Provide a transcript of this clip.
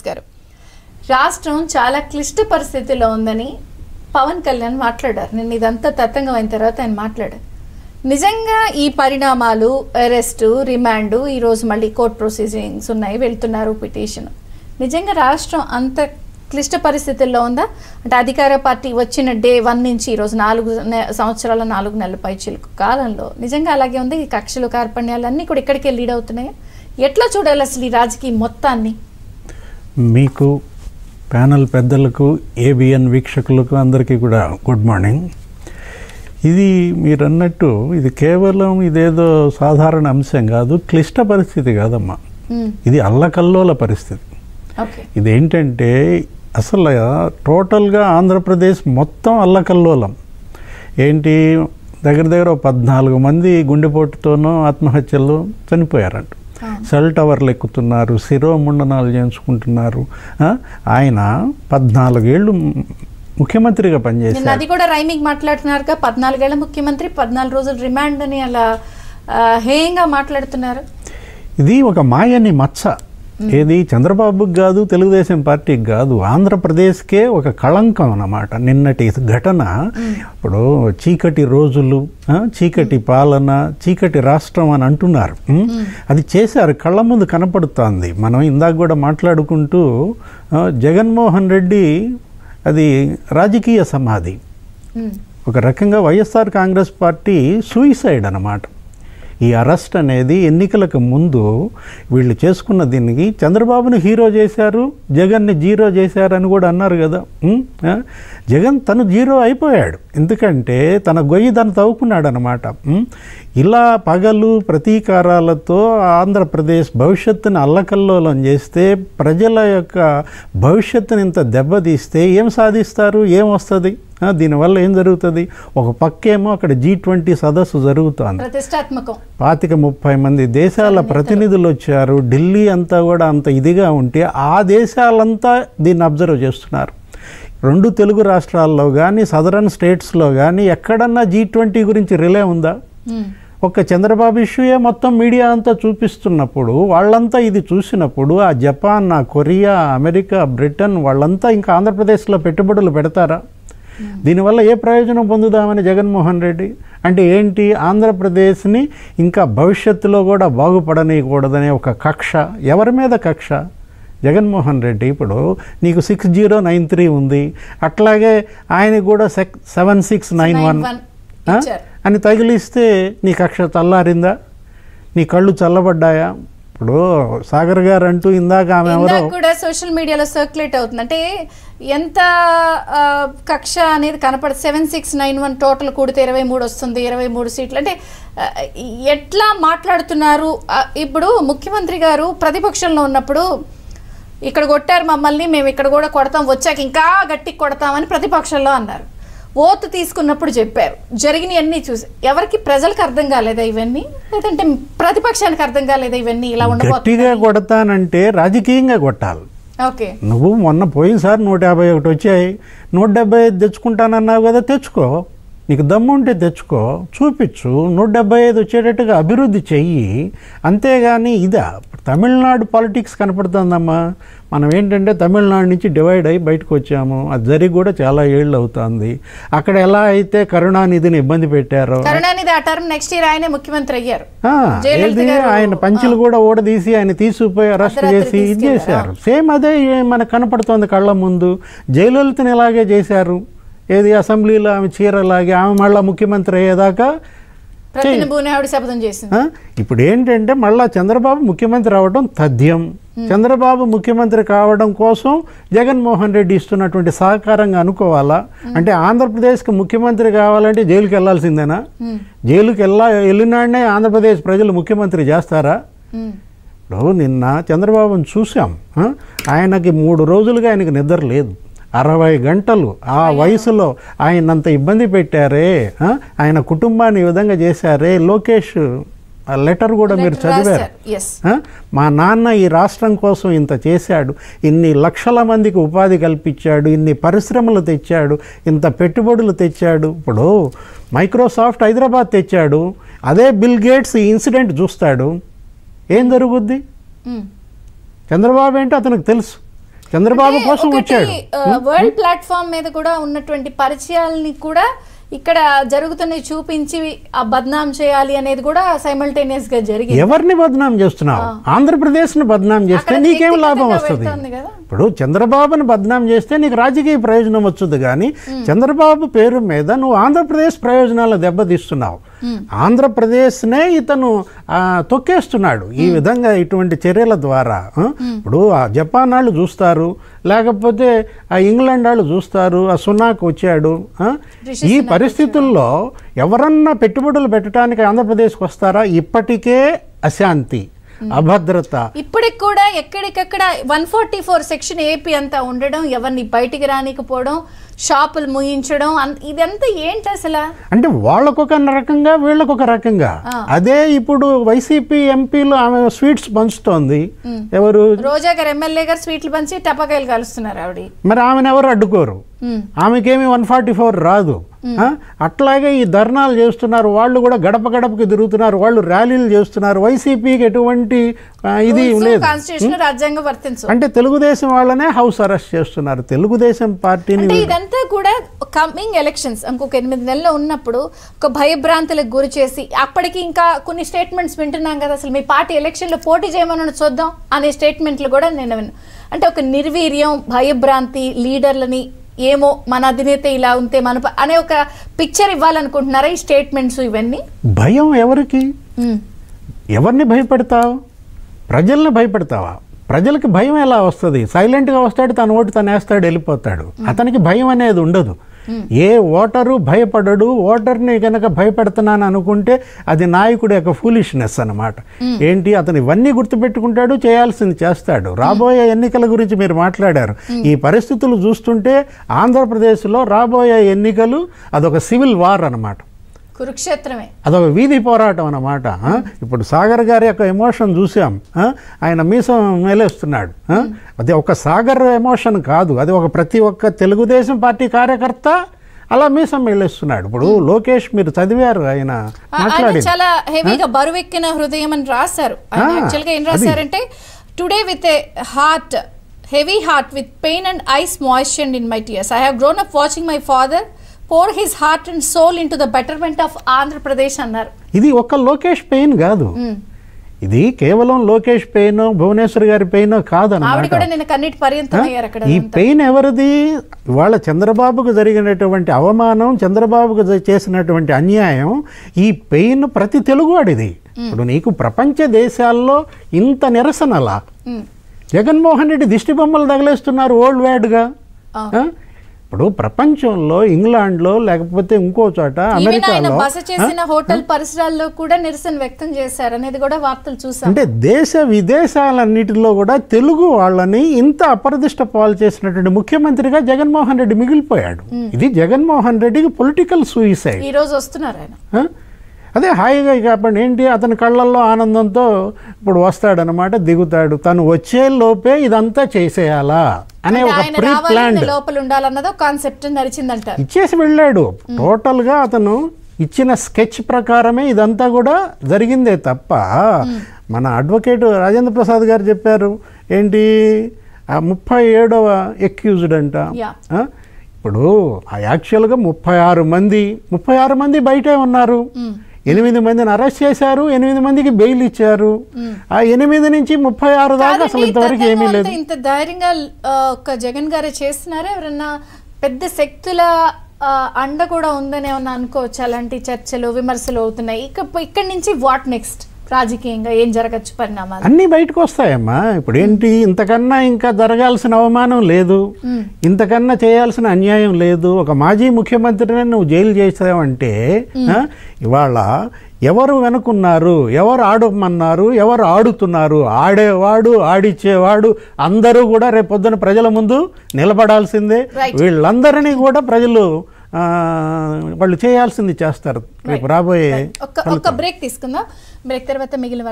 శ్రీనివాస్ గారు రాష్ట్రం చాలా క్లిష్ట పరిస్థితిలో ఉందని పవన్ కళ్యాణ్ మాట్లాడారు నేను ఇదంతా తతంగం అయిన తర్వాత ఆయన మాట్లాడారు నిజంగా ఈ పరిణామాలు అరెస్టు రిమాండ్ ఈరోజు మళ్ళీ కోర్ట్ ప్రొసీజింగ్స్ ఉన్నాయి వెళ్తున్నారు పిటిషన్ నిజంగా రాష్ట్రం అంత క్లిష్ట పరిస్థితుల్లో ఉందా అంటే అధికార పార్టీ వచ్చిన డే వన్ నుంచి ఈరోజు నాలుగు నె- సంవత్సరాల నాలుగు నెలల పై చిలుకు కాలంలో నిజంగా అలాగే ఉంది ఈ కక్షలు కార్పణ్యాలు అన్నీ కూడా ఇక్కడికే లీడ్ అవుతున్నాయి ఎట్లా చూడాలి అసలు ఈ రాజకీయ మొత్తాన్ని మీకు ప్యానల్ పెద్దలకు ఏబిఎన్ వీక్షకులకు అందరికీ కూడా గుడ్ మార్నింగ్ ఇది మీరు అన్నట్టు ఇది కేవలం ఇదేదో సాధారణ అంశం కాదు క్లిష్ట పరిస్థితి కాదమ్మా మ్మ్. ఇది అల్లకల్లోల పరిస్థితి ఓకే ఇదేంటంటే అసలు టోటల్గా ఆంధ్రప్రదేశ్ మొత్తం అల్లకల్లోలం ఏంటి దగ్గర దగ్గర ఓ పద్నాలుగు మంది గుండెపోటుతోనో ఆత్మహత్యలు చనిపోయారంట సెల్ టవర్లు ఎక్కుతున్నారు శిరోముండనాలు చేయించుకుంటున్నారు ఆ, ఆయన పద్నాలుగేళ్ళు ముఖ్యమంత్రిగా నిన్న పనిచేశారు అది కూడా రైమింగ్ మాట్లాడుతున్నారుగా పద్నాలుగేళ్ల ముఖ్యమంత్రి పద్నాలుగు రోజులు రిమాండ్ అని అలా ఆ, హేయంగా మాట్లాడుతున్నారు ఇది ఒక మాయని మచ్చ ఏది చంద్రబాబుకి కాదు తెలుగుదేశం పార్టీకి కాదు ఆంధ్రప్రదేశ్కే ఒక కళంకం అన్నమాట నిన్నటి ఘటన ఇప్పుడు చీకటి రోజులు ఆ, చీకటి పాలన చీకటి రాష్ట్రం అని అంటున్నారు ఉం? అది చేశారు కళ్ళ ముందు కనపడుతోంది మనం ఇందాక కూడా మాట్లాడుకుంటూ ఆ, జగన్మోహన్ రెడ్డి అది రాజకీయ సమాధి మ్మ్. ఒక రకంగా వైఎస్ఆర్ కాంగ్రెస్ పార్టీ సూయిసైడ్ అన్నమాట ఈ అరెస్ట్ అనేది ఎన్నికలకు ముందు వీళ్ళు చేసుకున్న దీనికి చంద్రబాబుని హీరో చేశారు జగన్ని జీరో చేశారని కూడా అన్నారు కదా ఉం? ఆ? జగన్ తను జీరో అయిపోయాడు ఎందుకంటే తన గొయ్యి తను తవ్వుకున్నాడు అనమాట ఇలా పగలు ప్రతీకారాలతో ఆంధ్రప్రదేశ్ భవిష్యత్తుని అల్లకల్లోలం చేస్తే ప్రజల యొక్క భవిష్యత్తుని ఇంత దెబ్బతీస్తే ఏం సాధిస్తారు ఏం వస్తుంది ఆ, దీనివల్ల ఏం జరుగుతుంది ఒక పక్కేమో అక్కడ జీ ట్వంటీ సదస్సు జరుగుతోంది ప్రతిష్టాత్మకం పాతిక ముప్పై మంది దేశాల ప్రతినిధులు వచ్చారు ఢిల్లీ అంతా కూడా అంత ఇదిగా ఉంటే ఆ దేశాలంతా దీన్ని అబ్జర్వ్ చేస్తున్నారు రెండు తెలుగు రాష్ట్రాల్లో కానీ సదరన్ స్టేట్స్లో కానీ ఎక్కడన్నా జీ ట్వంటీ గురించి రిలే ఉందా మ్మ్. ఒక్క చంద్రబాబు ఇష్యూయే మొత్తం మీడియా అంతా చూపిస్తున్నప్పుడు వాళ్ళంతా ఇది చూసినప్పుడు ఆ జపాన్ ఆ కొరియా అమెరికా బ్రిటన్ వాళ్ళంతా ఇంకా ఆంధ్రప్రదేశ్లో పెట్టుబడులు పెడతారా దీనివల్ల ఏ ప్రయోజనం పొందుదామని జగన్మోహన్ రెడ్డి అంటే ఏంటి ఆంధ్రప్రదేశ్ని ఇంకా భవిష్యత్తులో కూడా బాగుపడనీయకూడదనే ఒక కక్ష ఎవరి మీద కక్ష జగన్మోహన్ రెడ్డి ఇప్పుడు నీకు సిక్స్ జీరో నైన్ త్రీ ఉంది అట్లాగే ఆయనకు కూడా సెక్ సెవెన్ సిక్స్ నైన్ వన్ 91 ఇచ్చారు. అని తగిలిస్తే నీ కక్ష చల్లారిందా నీ కళ్ళు చల్లబడ్డాయా ఇప్పుడు సాగర్ గారు అంటూ ఇందాక ఆమె ఎవరో ఇందాక కూడా సోషల్ మీడియాలో సర్క్యులేట్ అవుతుంది అంటే ఎంత ఆ, కక్ష అనేది కనపడ seven six nine one total కూడితే ఇరవై మూడు వస్తుంది ఇరవై మూడు సీట్లు అంటే ఆ, ఎట్లా మాట్లాడుతున్నారు ఆ, ఇప్పుడు ముఖ్యమంత్రి గారు ప్రతిపక్షంలో ఉన్నప్పుడు ఇక్కడ కొట్టారు మమ్మల్ని మేము ఇక్కడ కూడా కొడతాం వచ్చాక ఇంకా గట్టికి కొడతామని ప్రతిపక్షంలో అన్నారు ఓతు తీసుకున్నప్పుడు చెప్పారు జరిగినవన్నీ చూసి ఎవరికి ప్రజలకు అర్థం కాలేదా ఇవన్నీ లేదంటే ప్రతిపక్షానికి అర్థం కాలేదా ఇవన్నీ ఇలా ఉండబోతుంది గట్టిగా కొడతానంటే రాజకీయంగా కొట్టాలి ఓకే నువ్వు మొన్న పోయినసారి నూట యాభై ఒకటి వచ్చాయి నూట డెబ్బై ఐదు తెచ్చుకుంటానన్నావు కదా తెచ్చుకో నీకు దమ్ము ఉంటే తెచ్చుకో చూపించు నూట డెబ్బై ఐదు వచ్చేటట్టుగా అభివృద్ధి చెయ్యి అంతేగాని ఇదా తమిళనాడు పాలిటిక్స్ కనపడుతుందమ్మా మనం ఏంటంటే తమిళనాడు నుంచి డివైడ్ అయ్యి బయటకు వచ్చాము అది జరిగి కూడా చాలా ఏళ్ళు అవుతుంది అక్కడ ఎలా అయితే కరుణానిధిని ఇబ్బంది పెట్టారో కరుణానిధి ఆ టర్మ్ నెక్స్ట్ ఇయర్ ఆయనే ముఖ్యమంత్రి అయ్యారు ఆ, జయలలిత ఏది గారు, ఆయన పంచులు కూడా ఓడదీసి ఆయన తీసుకుపోయి అరెస్ట్ అర్ధరాత్రి చేసి ఇది తీసుకెళ్లారు. చేశారు సేమ్ అదే ఏ- మనకు కనపడుతోంది కళ్ళ ముందు జయలలితని ఇలాగే చేశారు ఏది అసెంబ్లీలో ఆమె చీరలాగే ఆమె మళ్ళా ముఖ్యమంత్రి అయ్యేదాకా ప్రతినిభూని ఆవిడ శపథం చేసింది ఆ, ఇప్పుడు ఏంటంటే మళ్ళా చంద్రబాబు ముఖ్యమంత్రి అవడం తథ్యం చంద్రబాబు ముఖ్యమంత్రి కావడం కోసం జగన్మోహన్ రెడ్డి ఇస్తున్నటువంటి సహకారంగా అనుకోవాలా అంటే ఆంధ్రప్రదేశ్కి ముఖ్యమంత్రి కావాలంటే జైలుకి వెళ్ళాల్సిందేనా ఉమ్, జైలుకి వెళ్ళా వెళ్ళినాడనే ఆంధ్రప్రదేశ్ ప్రజలు ముఖ్యమంత్రి చేస్తారా ఉమ్, ఇప్పుడు నిన్న చంద్రబాబును చూసాం ఆ? ఆయనకి మూడు రోజులుగా ఆయనకి నిద్ర లేదు అరవై గంటలు ఆ వయసులో ఆయనంత ఇబ్బంది పెట్టారే ఆ? ఆయన కుటుంబాన్ని ఈ విధంగా చేశారే లోకేష్ ఆ లెటర్ కూడా మీరు లెటర్ చదివారు రాశారు. ఎస్ ఆ? మా నాన్న ఈ రాష్ట్రం కోసం ఇంత చేశాడు ఇన్ని లక్షల మందికి ఉపాధి కల్పించాడు ఇన్ని పరిశ్రమలు తెచ్చాడు ఇంత పెట్టుబడులు తెచ్చాడు ఇప్పుడు మైక్రోసాఫ్ట్ హైదరాబాద్ తెచ్చాడు అదే బిల్ గేట్స్ ఈ ఇన్సిడెంట్ చూస్తాడు ఏం జరుగుద్ది ఉమ్, చంద్రబాబు ఏంటో అతనికి తెలుసు చంద్రబాబు అంటే కోసం ఒకటి, వచ్చాడు ఆ, వరల్డ్ ప్లాట్ఫామ్ మీద కూడా ఉన్నటువంటి పరిచయాల్ని కూడా ఇక్కడ జరుగుతున్నవి చూపించి ఆ బద్నాం చేయాలి అనేది కూడా సైమల్టేనియస్ గా జరిగింది ఎవరిని బదనాం చేస్తున్నావు ఆంధ్రప్రదేశ్ ని బదనాం చేస్తే అక్కడ నీకేం లాభం వ్యక్తిగతంగా వస్తుంది వెళ్తోంది కదా. ఇప్పుడు చంద్రబాబుని బదనాం చేస్తే నీకు రాజకీయ ప్రయోజనం వచ్చుద్ది కానీ చంద్రబాబు పేరు మీద నువ్వు ఆంధ్రప్రదేశ్ ప్రయోజనాలు దెబ్బతీస్తున్నావు ఆంధ్రప్రదేశ్నే ఇతను ఆ, తొక్కేస్తున్నాడు ఈ విధంగా ఇటువంటి చర్యల ద్వారా ఆ, ఇప్పుడు ఆ జపాన్ వాళ్ళు చూస్తారు లేకపోతే ఆ ఇంగ్లాండ్ వాళ్ళు చూస్తారు ఆ సునాక్ వచ్చాడు ఆ, రిషి ఈ పరిస్థితుల్లో ఎవరన్నా పెట్టుబడులు పెట్టడానికి ఆంధ్రప్రదేశ్కి వస్తారా ఇప్పటికే అశాంతి అభద్రత ఇప్పటికి కూడా ఎక్కడికక్కడ one forty four section AP అంతా ఉండడం ఎవరిని బయటికి రానికపోవడం షాపులు ముయించడం అంత- ఇదంతా ఏంటి అసలు అంటే వాళ్ళకొక రకంగా వీళ్ళకొక రకంగా అదే ఇప్పుడు వైసీపీ ఎంపీలు ఆమె స్వీట్స్ పంచుతోంది ఎవరు రోజా గారు ఎమ్మెల్యే గారు స్వీట్లు పంచి టపాకాయలు కలుస్తున్నారు ఆవిడ మరి ఆమెను ఎవరు అడ్డుకోరు ఉమ్. ఆమెకేమి వన్ ఫార్టీ ఫోర్ రాదు ఆ? అట్లాగే ఈ ధర్నాలు చేస్తున్నారు వాళ్ళు కూడా గడప గడపకి తిరుగుతున్నారు వాళ్ళు ర్యాలీలు చేస్తున్నారు వైసీపీకి ఎటువంటి ఆ, ఇది లేదు కాన్స్టిట్యూషన్ రాజ్యాంగం వర్తించు అంటే తెలుగుదేశం వాళ్ళనే హౌస్ అరెస్ట్ చేస్తున్నారు తెలుగుదేశం పార్టీని అంటే ఇదంతా కూడా కమింగ్ ఎలక్షన్స్ ఇంకొక ఎనిమిది నెలలు ఉన్నప్పుడు ఒక భయభ్రాంతులకు గురి చేసి అప్పటికి ఇంకా కొన్ని స్టేట్మెంట్స్ వింటున్నాం కదా అసలు మీ పార్టీ ఎలక్షన్లో పోటీ చేయమని చూద్దాం అనే స్టేట్మెంట్లు కూడా నేను విన్నా అంటే ఒక నిర్వీర్యం భయభ్రాంతి లీడర్లని ఏమో మన అధినేత ఇలా ఉంటే మన ప- అనే ఒక పిక్చర్ ఇవ్వాలనుకుంటున్నారా ఈ స్టేట్మెంట్స్ ఇవన్నీ భయం ఎవరికి ఉమ్. ఎవరిని భయపెడతావు ప్రజల్ని భయపెడతావా ప్రజలకి భయం ఎలా వస్తుంది సైలెంట్గా వస్తాడు తన ఓటు తను వేస్తాడు వెళ్ళిపోతాడు అతనికి భయం అనేది ఉండదు ఏ ఓటరు భయపడడు ఓటర్ని కనుక భయపెడుతున్నాను అనుకుంటే అది నాయకుడి యొక్క ఫూలిష్నెస్ అన్నమాట ఏంటి అతను ఇవన్నీ గుర్తుపెట్టుకుంటాడు చేయాల్సింది చేస్తాడు రాబోయే ఎన్నికల గురించి మీరు మాట్లాడారు ఈ పరిస్థితులు చూస్తుంటే ఆంధ్రప్రదేశ్లో రాబోయే ఎన్నికలు అదొక సివిల్ వార్ అన్నమాట కురుక్షేత్రమే అదొక వీధి పోరాటం అన్నమాట ఆ? ఇప్పుడు సాగర్ గారి యొక్క ఎమోషన్ చూసాం ఆ? ఆయన మీసం మేలేస్తున్నాడు ఆ? అది ఒక సాగర్ ఎమోషన్ కాదు అది ఒక ప్రతి ఒక్క తెలుగుదేశం పార్టీ కార్యకర్త అలా మీసం మేలేస్తున్నాడు ఇప్పుడు లోకేష్ మీరు చదివారు ఆయన ఆ- ఆయన మాట్లాడింది చాలా హెవీగా బరువెక్కిన హృదయం అని రాశారు ఆయన ఆ, యాక్చువల్ గా ఏం అది. రాశారంటే today with a heart heavy heart with pain and eyes moistured in my tears I have grown up watching my father pour his heart and soul into the betterment of Andhra Pradesh అన్నారు ఇది ఒక్క Lokesh pain కాదు మ్మ్. ఇది కేవలం Lokesh pain Bhubaneswar గారి pain ఆవిడ కాదన్నమాట కూడా నిన్న కన్నీటి పర్యంతం అయ్యారు అక్కడ ఈ అదంతా. పెయిన్ ఎవరిది ఇవాళ చంద్రబాబుకు జరిగినటువంటి అవమానం చంద్రబాబుకు జ- చేసినటువంటి అన్యాయం ఈ పెయిన్ ప్రతి తెలుగువాడిది ఇప్పుడు నీకు ప్రపంచ దేశాల్లో ఇంత నిరసనలా మ్మ్. జగన్మోహన్ రెడ్డి దిష్టి బొమ్మలు తగిలేస్తున్నారు ఓల్డ్ వ్యాడ్గా ఇప్పుడు ప్రపంచంలో ఇంగ్లాండ్లో లేకపోతే ఇంకో చోట ఈవెన్ ఆయన అమెరికాలో బస చేసిన హోటల్ పరిసరాల్లో కూడా నిరసన వ్యక్తం చేశారు అనేది కూడా వార్తలు చూసాం అంటే దేశ విదేశాలన్నిటిలో కూడా తెలుగు వాళ్ళని ఇంత అపరదిష్ట పాలు చేసినటువంటి ముఖ్యమంత్రిగా జగన్మోహన్ రెడ్డి మిగిలిపోయాడు ఇది జగన్మోహన్ రెడ్డికి పొలిటికల్ సూయిసైడ్ ఈ రోజు వస్తున్నారు ఆయన అదే హాయిగా కాబట్టి ఏంటి అతని కళ్ళల్లో ఆనందంతో ఇప్పుడు వస్తాడనమాట దిగుతాడు తను వచ్చే లోపే ఇదంతా చేసేయాలా అనే అంటే ఒక ఆయన ప్రీ రావాలని ప్లాన్డ్ లోపల ఉండాలన్నదో కాన్సెప్ట్ నడిచిందంటారు ఇచ్చేసి వెళ్ళాడు టోటల్గా అతను ఇచ్చిన స్కెచ్ ప్రకారమే ఇదంతా కూడా జరిగిందే తప్ప మన అడ్వకేట్ రాజేంద్ర ప్రసాద్ గారు చెప్పారు ఏంటి ఆ ముప్పై ఏడవ ఎక్యూజ్డ్ అంట Yeah. ఆ? ఇప్పుడు ఆ యాక్చువల్గా ముప్పై ఆరు మంది ముప్పై ఆరు మంది బయటే ఉన్నారు ఎనిమిది మందిని అరెస్ట్ చేశారు ఎనిమిది మందికి బెయిల్ ఇచ్చారు ఆ ఎనిమిది నుంచి ముప్పై ఆరు దాకా అసలు కాదండి, ఇంతవరకు ఏమీ తతంగం లేదు అంతా ఇంత ధైర్యంగా ఆ, ఒక జగన్ గారే చేస్తున్నారా ఎవరన్నా పెద్ద శక్తుల ఆ, అండ కూడా ఉందని ఏమన్నా అనుకోవచ్చు అలాంటి చర్చలు విమర్శలు అవుతున్నాయి ఇక ఇక్కడి నుంచి వాట్ నెక్స్ట్ రాజకీయంగా ఏం జరగచ్చు పరిణామాలు అన్నీ బయటకు వస్తాయమ్మా ఇప్పుడు ఏంటి ఇంతకన్నా ఇంకా జరగాల్సిన అవమానం లేదు ఇంతకన్నా చేయాల్సిన అన్యాయం లేదు ఒక మాజీ ముఖ్యమంత్రిని నువ్వు జైలు చేసావంటే ఆ, ఇవాళ ఎవరు వెనుకున్నారు ఎవరు ఆడమన్నారు ఎవరు ఆడుతున్నారు ఆడేవాడు ఆడిచ్చేవాడు అందరూ కూడా రేపొద్దున ప్రజల ముందు నిలబడాల్సిందే Right. వీళ్ళందరినీ కూడా ప్రజలు ఆ, వాళ్ళు చేయాల్సింది చేస్తారు రేపు రాబోయే ఒక ఒక బ్రేక్ తీసుకుందాం బ్రేక్ తర్వాత మిగిలిన